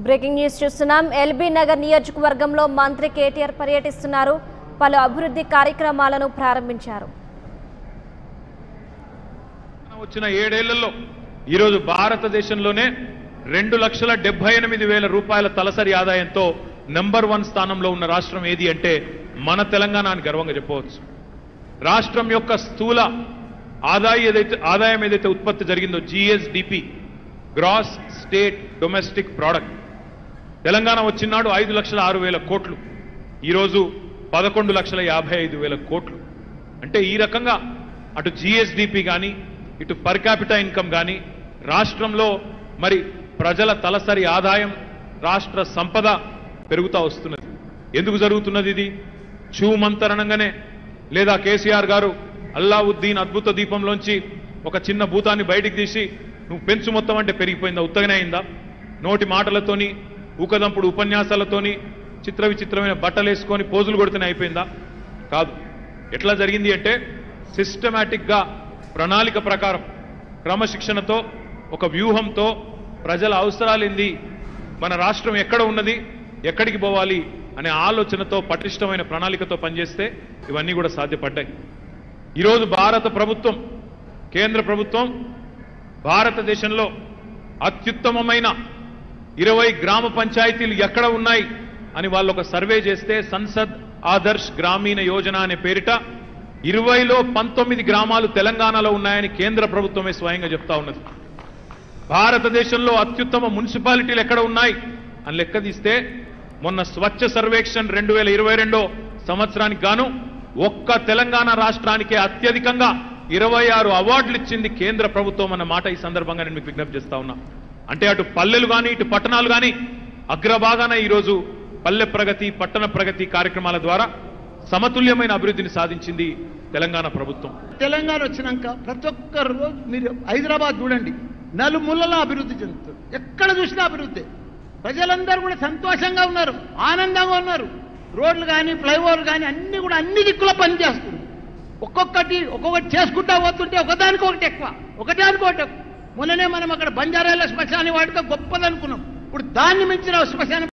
breaking news చూస్తున్నాం ఎల్బీ నగర్ నియోజకవర్గంలో మంత్రి కేటీఆర్ పర్యటిస్తున్నారు పలు అభివృద్ధి కార్యక్రమాలను ప్రారంభించారు వచ్చిన ఏడేళ్లలో ఈరోజు భారతదేశంలోనే రెండు లక్షల డెబ్బై ఎనిమిది వేల రూపాయల తలసరి ఆదాయంతో నెంబర్ వన్ స్థానంలో ఉన్న రాష్ట్రం ఏది అంటే మన తెలంగాణ అని గర్వంగా చెప్పవచ్చు రాష్ట్రం యొక్క స్థూల ఆదాయ ఏదైతే ఆదాయం ఏదైతే ఉత్పత్తి జరిగిందో GSDP gross state domestic product Telangana వచ్చినాడు ఐదు లక్షల ఆరు వేల కోట్లు ఈరోజు పదకొండు లక్షల యాభై ఐదు వేల కోట్లు అంటే ఈ రకంగా అటు జిఎస్డిపి కానీ ఇటు పర్ క్యాపిటల్ ఇన్కమ్ కానీ రాష్ట్రంలో మరి ప్రజల తలసరి ఆదాయం రాష్ట్ర సంపద పెరుగుతా వస్తున్నది ఎందుకు జరుగుతున్నది ఇది చూమంతరణంగానే లేదా కేసీఆర్ గారు అల్లావుద్దీన్ అద్భుత దీపంలోంచి ఒక చిన్న భూతాన్ని బయటికి తీసి నువ్వు పెంచు మొత్తం అంటే పెరిగిపోయిందా ఉత్తగనే అయిందా నోటి మాటలతోని ఊకదంపుడు ఉపన్యాసాలతోని చిత్ర విచిత్రమైన బట్టలు వేసుకొని పోజులు కొడితేనే అయిపోయిందా కాదు ఎట్లా జరిగింది అంటే సిస్టమేటిక్ గా ప్రణాళిక ప్రకారం క్రమశిక్షణతో ఒక వ్యూహంతో ప్రజల అవసరాలేంది మన రాష్ట్రం ఎక్కడ ఉన్నది ఎక్కడికి పోవాలి అనే ఆలోచనతో పటిష్టమైన ప్రణాళికతో పనిచేస్తే ఇవన్నీ కూడా సాధ్యపడ్డాయి ఈరోజు భారత ప్రభుత్వం కేంద్ర ప్రభుత్వం భారతదేశంలో అత్యుత్తమమైన ఇరవై గ్రామ పంచాయతీలు ఎక్కడ ఉన్నాయి అని వాళ్ళు ఒక సర్వే చేస్తే సంసద్ ఆదర్శ్ గ్రామీణ యోజన అనే పేరిట ఇరవైలో పంతొమ్మిది గ్రామాలు తెలంగాణలో ఉన్నాయని కేంద్ర ప్రభుత్వమే స్వయంగా చెప్తా ఉన్నది భారతదేశంలో అత్యుత్తమ మున్సిపాలిటీలు ఎక్కడ ఉన్నాయి అని లెక్క తీస్తే మొన్న స్వచ్ఛ సర్వేక్షణ్ రెండు వేల ఇరవై రెండో సంవత్సరానికి గాను ఒక్క తెలంగాణ రాష్ట్రానికే అత్యధికంగా ఇరవై ఆరు అవార్డులు ఇచ్చింది కేంద్ర ప్రభుత్వం అన్న మాట ఈ సందర్భంగా నేను మీకు విజ్ఞప్తి చేస్తా ఉన్నా అంటే అటు పల్లెలు కానీ ఇటు పట్టణాలు కానీ అగ్రభాగాన ఈరోజు పల్లె ప్రగతి పట్టణ ప్రగతి కార్యక్రమాల ద్వారా సమతుల్యమైన అభివృద్ధిని సాధించింది తెలంగాణ ప్రభుత్వం తెలంగాణ వచ్చినాక ప్రతి ఒక్క రోజు మీరు హైదరాబాద్ చూడండి నలుమూలలో అభివృద్ధి చెందుతుంది ఎక్కడ చూసినా అభివృద్ధి ప్రజలందరూ కూడా సంతోషంగా ఉన్నారు ఆనందంగా ఉన్నారు రోడ్లు కానీ ఫ్లైఓవర్లు కానీ అన్ని కూడా అన్ని దిక్కులో పనిచేస్తుంది ఒక్కొక్కటి ఒక్కొక్కటి చేసుకుంటా పోతుంటే ఒకదానికి ఒకటి ఎక్కువ ఒకదానికి ఒకటి ఎక్కువ మొన్ననే మనం అక్కడ బంజారాల శ్మశాన వాటితో గొప్పదనుకున్నాం ఇప్పుడు దాన్ని మించిన శ్మశానం